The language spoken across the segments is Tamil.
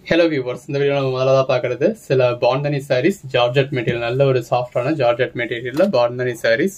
ஹலோ வியூவர்ஸ் இந்த வீடியோ நம்ம முதல்ல தான் பார்க்கறது சில பாண்டனி சாரீஸ் ஜார்ஜெட் மெட்டீரியல் நல்ல ஒரு சாஃப்டான ஜார்ஜெட் மெட்டீரியல்ல பாண்டனி சாரீஸ்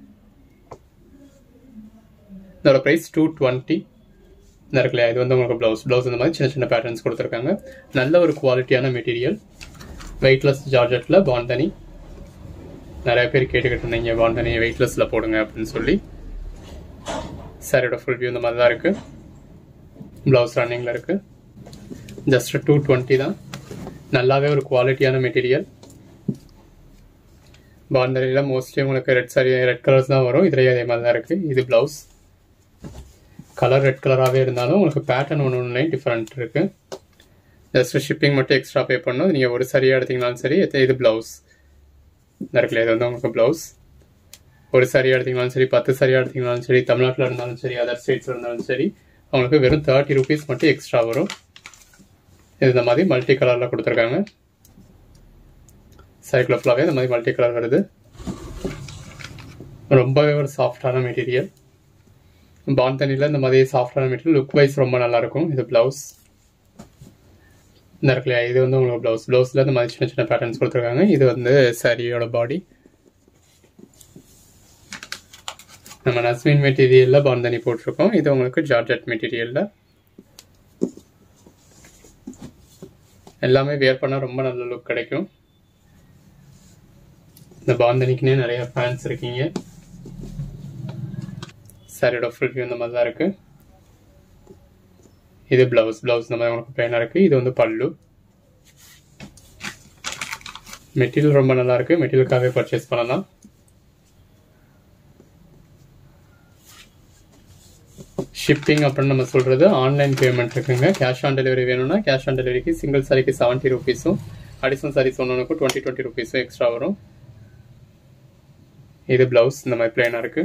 இதோட ப்ரைஸ் டூ டுவெண்ட்டி இந்த இருக்குல்லையா இது வந்து உங்களுக்கு ப்ளவுஸ் ப்ளவுஸ் இந்த மாதிரி சின்ன சின்ன பேட்டர்ன்ஸ் கொடுத்துருக்காங்க நல்ல ஒரு குவாலிட்டியான மெட்டீரியல் வெயிட்லெஸ் ஜார்ஜெட்டில் பாண்டனி நிறைய பேர் கேட்டுக்கிட்டு இருந்தீங்க பாண்டனி வெயிட்லெஸ்ஸில் போடுங்க அப்படின்னு சொல்லி சாரியோட ஃபுல் வியூ இந்த மாதிரி தான் இருக்குது ப்ளவுஸ் ரன்னிங்கில் இருக்குது ஜஸ்ட் டூ டுவெண்ட்டி தான் நல்லாவே ஒரு குவாலிட்டியான மெட்டீரியல் பாண்டரியில் மோஸ்ட்லி உங்களுக்கு ரெட் சாரி ரெட் கலர்ஸ் தான் வரும் இதுலேயே அதே மாதிரி தான் இருக்குது இது ப்ளவுஸ் கலர் ரெட் கலராகவே இருந்தாலும் உங்களுக்கு பேட்டர்ன் ஒன்று ஒன்று டிஃப்ரெண்ட் இருக்குது ஜஸ்ட் ஷிப்பிங் மட்டும் எக்ஸ்ட்ரா பே பண்ணணும் நீங்கள் ஒரு சரியாக எடுத்தீங்கனாலும் சரி இது ப்ளவுஸ் இருக்குல்ல இது வந்து உங்களுக்கு ப்ளவுஸ் ஒரு சரியாக எடுத்தீங்கனாலும் சரி பத்து சரியாக எடுத்தீங்கனாலும் சரி தமிழ்நாட்டில் இருந்தாலும் சரி அதர் ஸ்டேட்ஸில் இருந்தாலும் சரி அவங்களுக்கு வெறும் தேர்ட்டி ருபீஸ் மட்டும் எக்ஸ்ட்ரா வரும் இது இந்த மாதிரி மல்டி கலரில் கொடுத்துருக்காங்க சைக்கிள் ஃபுல்லாகவே இந்த மாதிரி மல்டி கலர் வருது ரொம்பவே ஒரு சாஃப்டான மெட்டீரியல் பாந்தனியில் இந்த மாதிரி சாஃப்டான மெட்டீரியல் லுக் வைஸ் ரொம்ப நல்லாயிருக்கும் இது ப்ளவுஸ் இந்த இருக்குல்லையா இது வந்து உங்களுக்கு ப்ளவுஸ் ப்ளவுஸில் இந்த மாதிரி சின்ன சின்ன பேட்டர்ன்ஸ் கொடுத்துருக்காங்க இது வந்து சாரியோட பாடி நம்ம நஸ்மின் மெட்டீரியலில் பாந்தனி போட்டிருக்கோம் இது உங்களுக்கு ஜார்ஜெட் மெட்டீரியலில் எல்லாமே வியர் பண்ணால் ரொம்ப நல்ல லுக் கிடைக்கும் இந்த பாந்தனிக்குனே நிறைய ஃபேன்ஸ் இருக்கீங்க சாரியோட ஃபுல் வியூ இந்த மாதிரி தான் இருக்கு இது பிளவுஸ் பிளவுஸ் இந்த மாதிரி உங்களுக்கு பிளைனாக இருக்கு இது வந்து பல்லு மெட்டீரியல் ரொம்ப நல்லா இருக்கு மெட்டீரியலுக்காகவே பர்ச்சேஸ் பண்ணலாம் ஷிப்பிங் அப்படின்னு நம்ம சொல்கிறது ஆன்லைன் பேமெண்ட் இருக்குங்க கேஷ் ஆன் டெலிவரி வேணும்னா கேஷ் ஆன் டெலிவரிக்கு சிங்கிள் சாரிக்கு செவன்ட்டி ருபீஸும் அடிஷனல் சாரீஸ் ஒன்றுக்கும் டுவெண்ட்டி டுவெண்ட்டி ருபீஸும் எக்ஸ்ட்ரா வரும் இது பிளவுஸ் இந்த மாதிரி பிளைனாக இருக்கு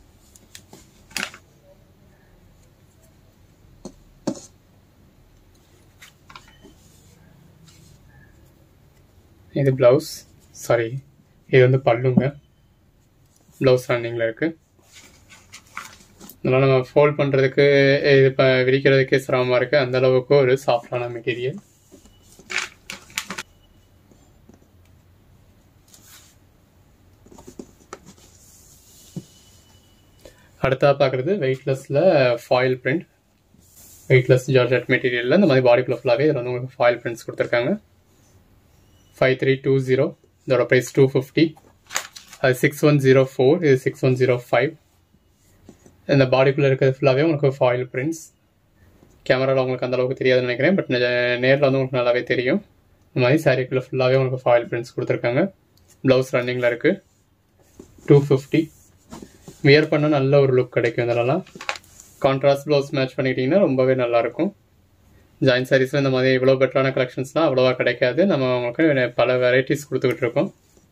இது பிளவுஸ் சாரி இது வந்து பல்லுங்க பிளவுஸ் ரன்னிங்கில் இருக்குது இதெல்லாம் நம்ம ஃபோல்ட் பண்ணுறதுக்கு இது இப்போ விரிக்கிறதுக்கே சிரமமாக இருக்குது அந்த அளவுக்கு ஒரு சாஃப்டான மெட்டீரியல் அடுத்தா பார்க்குறது வெயிட்லெஸ்ஸில் ஃபாயில் பிரிண்ட் வெயிட்லெஸ் ஜார்ஜெட் மெட்டீரியலில் இந்த மாதிரி பாடிக்குள்ள ஃபுல்லாகவே இதில் வந்து உங்களுக்கு ஃபாயில் பிரிண்ட்ஸ் கொடுத்துருக்காங்க ஃபைவ் த்ரீ டூ ஜீரோ இதோட ப்ரைஸ் டூ ஃபிஃப்டி அது சிக்ஸ் ஒன் ஜீரோ ஃபோர் இது சிக்ஸ் ஒன் ஜீரோ ஃபைவ் இந்த பாடிக்குள்ளே இருக்கிறது ஃபுல்லாகவே உங்களுக்கு ஃபாயில் பிரிண்ட்ஸ் கேமராவில் உங்களுக்கு அந்த அளவுக்கு தெரியாதுன்னு நினைக்கிறேன் பட் நேரில் வந்து உங்களுக்கு நல்லாவே தெரியும் இந்த மாதிரி சாரீக்குள்ளே ஃபுல்லாகவே உங்களுக்கு ஃபாயில் பிரிண்ட்ஸ் கொடுத்துருக்காங்க ப்ளவுஸ் ரன்னிங்கில் இருக்குது டூ ஃபிஃப்டி வியர் பண்ணால் நல்ல ஒரு லுக் கிடைக்கும் இதெல்லாம் கான்ட்ராஸ்ட் ப்ளவுஸ் மேட்ச் பண்ணிக்கிட்டிங்கன்னா ரொம்பவே நல்லாயிருக்கும் ஜாயின் சாரீஸில் இந்த மாதிரி இவ்வளோ பெட்டரான கலெக்ஷன்ஸ்லாம் அவ்வளோவா கிடைக்காது நம்ம உங்களுக்கு பல வெரைட்டிஸ் கொடுத்துக்கிட்டு இருக்கோம்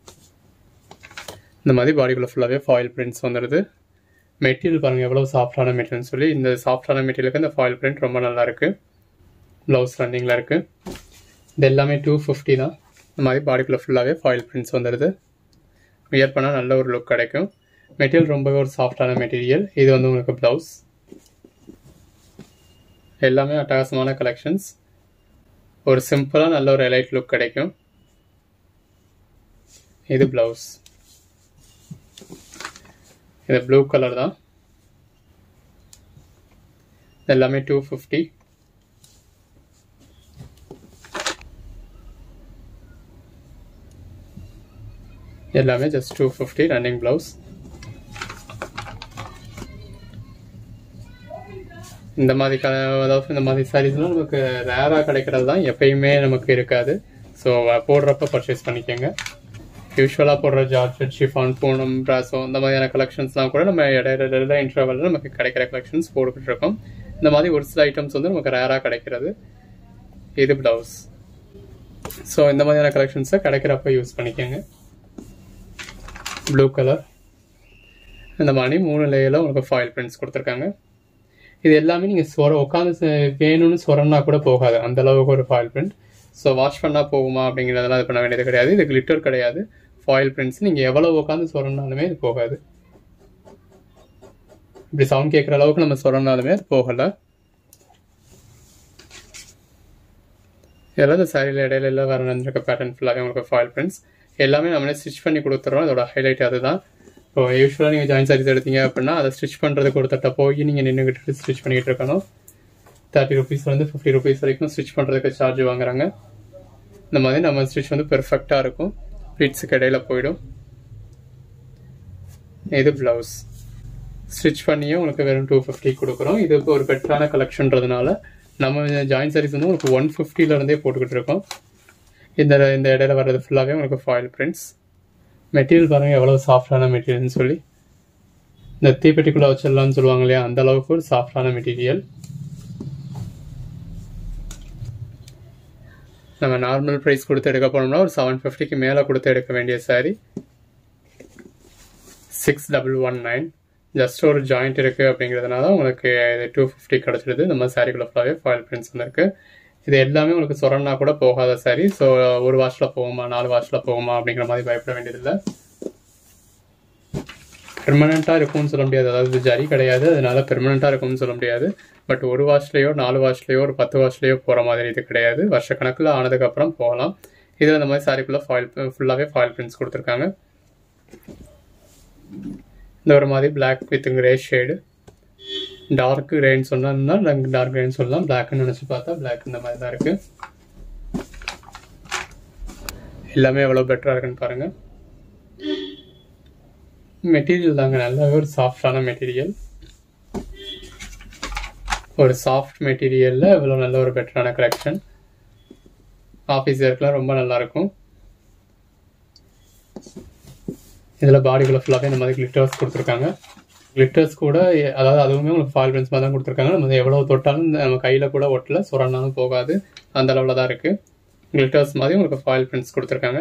இந்த மாதிரி பாடிக்குள்ளே ஃபுல்லாகவே ஃபாயில் பிரிண்ட்ஸ் வந்துடுது மெட்டீரியல் பாருங்கள் எவ்வளோ சாஃப்டான மெட்டீரியல்னு சொல்லி இந்த சாஃப்டான மெட்டீரியலுக்கு இந்த ஃபாயில் பிரிண்ட் ரொம்ப நல்லா இருக்குது ப்ளவுஸ் ரன்னிங்கில் இருக்குது இது எல்லாமே டூ ஃபிஃப்டி தான் இந்த மாதிரி பாடிக்குள்ளே ஃபுல்லாகவே ஃபாயில் பிரிண்ட்ஸ் வந்துடுது வியர் பண்ணால் நல்ல ஒரு லுக் கிடைக்கும் மெட்டீரியல் ரொம்பவே ஒரு சாஃப்டான மெட்டீரியல் இது வந்து உங்களுக்கு ப்ளவுஸ் எல்லாமே அட்டகாசமான கலெக்ஷன்ஸ் ஒரு சிம்பிளாக நல்ல ஒரு எலைட் லுக் கிடைக்கும் இது ப்ளவுஸ் இது ப்ளூ கலர் தான் எல்லாமே டூ ஃபிஃப்டி எல்லாமே just two fifty running blouse இந்த மாதிரி க அதாவது இந்த மாதிரி சாரீஸ்லாம் நமக்கு ரேராக கிடைக்கிறது தான் எப்பயுமே நமக்கு இருக்காது ஸோ போடுறப்ப பர்ச்சேஸ் பண்ணிக்கோங்க யூஸ்வலாக போடுற ஜார்ஜெட் ஷிஃபான் பூனம் ப்ராசோ இந்த மாதிரியான கலெக்ஷன்ஸ்லாம் கூட நம்ம இடையில இன்டர்வலில் நமக்கு கிடைக்கிற கலெக்ஷன்ஸ் போட்டுக்கிட்டு இருக்கோம் இந்த மாதிரி ஒரு சில ஐட்டம்ஸ் வந்து நமக்கு ரேராக கிடைக்கிறது இது ப்ளவுஸ் ஸோ இந்த மாதிரியான கலெக்ஷன்ஸை கிடைக்கிறப்ப யூஸ் பண்ணிக்கோங்க ப்ளூ கலர் இந்த மாதிரி மூணு லேயரில் உங்களுக்கு ஃபாயில் பிரிண்ட்ஸ் கொடுத்துருக்காங்க இது எல்லாமே நீங்கள் சொர உட்காந்து வேணும்னு சொரன்னா கூட போகாது அந்த அளவுக்கு ஒரு ஃபாயில் பிரிண்ட் ஸோ வாஷ் பண்ணால் போகுமா அப்படிங்கிறதெல்லாம் இது பண்ண வேண்டியது கிடையாது இது கிளிட்டர் கிடையாது ஃபாயில் பிரிண்ட்ஸ் நீங்கள் எவ்வளோ உட்காந்து சொரனாலுமே இது போகாது இப்படி சவுண்ட் கேட்குற அளவுக்கு நம்ம சொரனாலுமே அது போகலை இதெல்லாம் இந்த சாரியில் இடையில எல்லாம் வர இருக்க பேட்டர்ன் ஃபுல்லாகவே உங்களுக்கு ஃபாயில் பிரிண்ட்ஸ் எல்லாமே நம்மளே ஸ்டிச் பண்ணி கொடுத்துறோம் அதோட ஹைலைட் அதுதான் இப்போ யூஸ்வலாக நீங்கள் ஜாயின் சாரீஸ் எடுத்தீங்க அப்படின்னா அதை ஸ்டிச் பண்ணுறதுக்கு ஒரு தட்டை போய் நீங்கள் நின்றுக்கிட்டு ஸ்டிச் பண்ணிக்கிட்டு இருக்கணும் தேர்ட்டி ருபீஸ்லேருந்து ஃபிஃப்டி ருபீஸ் வரைக்கும் ஸ்டிச் பண்ணுறதுக்கு சார்ஜ் வாங்குறாங்க இந்த மாதிரி நம்ம ஸ்டிச் வந்து பெர்ஃபெக்டாக இருக்கும் ப்ளீட்ஸுக்கு இடையில போயிடும் இது ப்ளவுஸ் ஸ்டிச் பண்ணியும் உங்களுக்கு வெறும் டூ ஃபிஃப்டி கொடுக்குறோம் இது இப்போ ஒரு பெட்டரான கலெக்ஷன்றதுனால நம்ம ஜாயின் சாரீஸ் வந்து உங்களுக்கு ஒன் ஃபிஃப்டிலேருந்தே போட்டுக்கிட்டு இருக்கோம் இந்த இந்த இடையில வர்றது ஃபுல்லாகவே உங்களுக்கு ஃபாயில் பிரிண்ட்ஸ் மெட்டீரியல் பாருங்கள் எவ்வளோ சாஃப்டான மெட்டீரியல்னு சொல்லி இந்த தீப்பெட்டிக்குள்ளே வச்சிடலாம்னு சொல்லுவாங்க இல்லையா அந்த அளவுக்கு ஒரு சாஃப்டான மெட்டீரியல் நம்ம நார்மல் ப்ரைஸ் கொடுத்து எடுக்க போனோம்னா ஒரு செவன் ஃபிஃப்டிக்கு மேலே கொடுத்து எடுக்க வேண்டிய sari six double one nine just ஒரு ஜாயிண்ட் இருக்குது அப்படிங்கிறதுனால உங்களுக்கு இது டூ ஃபிஃப்டி கிடச்சிடுது இந்த மாதிரி சாரிக்குள்ள ஃபுல்லாகவே ஃபாயில் பிரிண்ட்ஸ் வந்துருக்கு இது எல்லாமே உங்களுக்கு சொரன்னா கூட போகாத சாரி ஸோ ஒரு வாஷில் போகுமா நாலு வாஷில் போகுமா அப்படிங்கிற மாதிரி பயப்பட வேண்டியதில்லை பெர்மனண்ட்டாக இருக்கும்னு சொல்ல முடியாது அதாவது ஜரி கிடையாது அதனால பெர்மனண்ட்டாக இருக்கும்னு சொல்ல முடியாது பட் ஒரு வாஷ்லேயோ நாலு வாஷ்லேயோ ஒரு பத்து வாஷ்லேயோ போகிற மாதிரி இது கிடையாது வருஷக்கணக்கில் ஆனதுக்கப்புறம் போகலாம் இதில் இந்த மாதிரி சாரிக்குள்ளே ஃபாயில் ஃபுல்லாகவே ஃபாயில் பிரிண்ட்ஸ் கொடுத்துருக்காங்க இந்த ஒரு மாதிரி black with grey shade dark கிரேன்னு சொன்னா டார்க் கிரேன்னு சொல்லலாம் பிளாக்னு நினச்சி பார்த்தா பிளாக் இந்த மாதிரி தான் இருக்கு எல்லாமே எவ்வளோ பெட்டராக இருக்குன்னு பாருங்க மெட்டீரியல் தாங்க நல்லாவே ஒரு சாஃப்டான மெட்டீரியல் ஒரு சாஃப்ட் மெட்டீரியலில் இவ்வளோ நல்ல ஒரு பெட்டரான கலெக்ஷன் ஆஃபீஸ் ஒர்க்லாம் ரொம்ப நல்லா இருக்கும் இதில் பாடிக்குள்ள ஃபுல்லாகவே இந்த மாதிரி கிளிட்டர்ஸ் கொடுத்துருக்காங்க கிளிட்டர்ஸ் கூட அதாவது அதுவுமே உங்களுக்கு ஃபால் பிரிண்ட்ஸ் மாதிரி தான் கொடுத்துருக்காங்க நம்ம எவ்வளோ தொட்டாலும் நம்ம கையில் கூட ஒட்டல சுரண்டாலும் போகாது அந்த அளவில் தான் இருக்குது கிளிட்டர்ஸ் மாதிரி உங்களுக்கு ஃபாயில் பிரிண்ட்ஸ் கொடுத்துருக்காங்க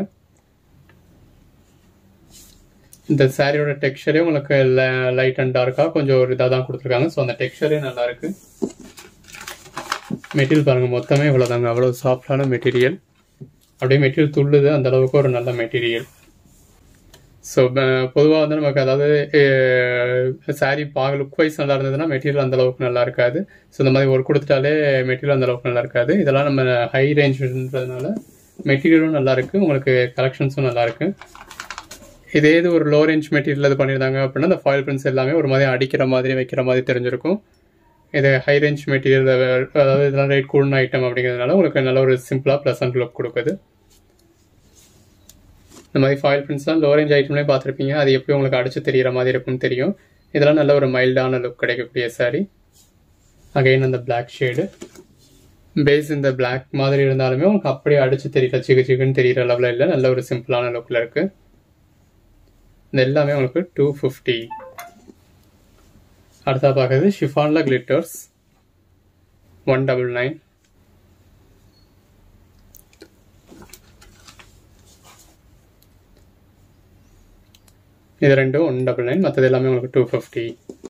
இந்த சாரியோட டெக்ஸ்சரே உங்களுக்கு லைட் அண்ட் டார்க்காக கொஞ்சம் ஒரு இதாக தான் கொடுத்துருக்காங்க ஸோ அந்த டெக்ஸ்சரே நல்லா இருக்கு மெட்டீரியல் பாருங்கள் மொத்தமே இவ்வளோதாங்க அவ்வளோ சாஃப்டான மெட்டீரியல் அப்படியே மெட்டீரியல் துள்ளுது அந்த அளவுக்கு ஒரு நல்ல மெட்டீரியல் ஸோ பொதுவாக வந்து நமக்கு அதாவது சாரீ பார்க்க லுக் வைஸ் நல்லா இருந்ததுன்னா மெட்டீரியல் அந்த அளவுக்கு நல்லா இருக்காது ஸோ இந்த மாதிரி ஒர்க் கொடுத்துட்டாலே மெட்டீரியல் அந்த அளவுக்கு நல்லா இருக்காது இதெல்லாம் நம்ம ஹை ரேஞ்சுன்றதுனால மெட்டீரியலும் நல்லா இருக்கு உங்களுக்கு கலெக்ஷன்ஸும் நல்லா இருக்கு இதே இது ஒரு லோ ரேஞ்ச் மெட்டீரியல் இது பண்ணியிருந்தாங்க அப்படின்னா அந்த ஃபாயில் பிரிண்ட்ஸ் எல்லாமே ஒரு மாதிரி அடிக்கிற மாதிரி வைக்கிற மாதிரி தெரிஞ்சிருக்கும் இது ஹை ரேஞ்ச் மெட்டீரியல் அதாவது இதெல்லாம் ரேட் கூடின ஐட்டம் அப்படிங்கிறதுனால உங்களுக்கு நல்ல ஒரு சிம்பிளாக ப்ளசன்ட் லுக் கொடுக்குது இந்த மாதிரி ஃபாயில் பிரிண்ட்ஸ்லாம் லோ ரேஞ்ச் ஐட்டம்லேயே பார்த்துருப்பீங்க அது எப்படி உங்களுக்கு அடிச்சு தெரிகிற மாதிரி இருக்கும்னு தெரியும் இதெல்லாம் நல்ல ஒரு மைல்டான லுக் கிடைக்கக்கூடிய சாரி அகைன் அந்த பிளாக் ஷேடு பேஸ் இந்த பிளாக் மாதிரி இருந்தாலுமே உங்களுக்கு அப்படியே அடிச்சு தெரியல சிகு சிகுன்னு தெரியிற லெவலில் இல்லை நல்ல ஒரு சிம்பிளான லுக்கில் இருக்கு இந்த எல்லாமே உங்களுக்கு டூ ஃபிஃப்டி அடுத்தா பார்க்குறது ஷிஃபானில் கிளிட்டர்ஸ் ஒன் டபுள் நைன் இது ரெண்டும் ஒன் டபுள் நைன் மற்றது எல்லாமே உங்களுக்கு டூ ஃபிஃப்டி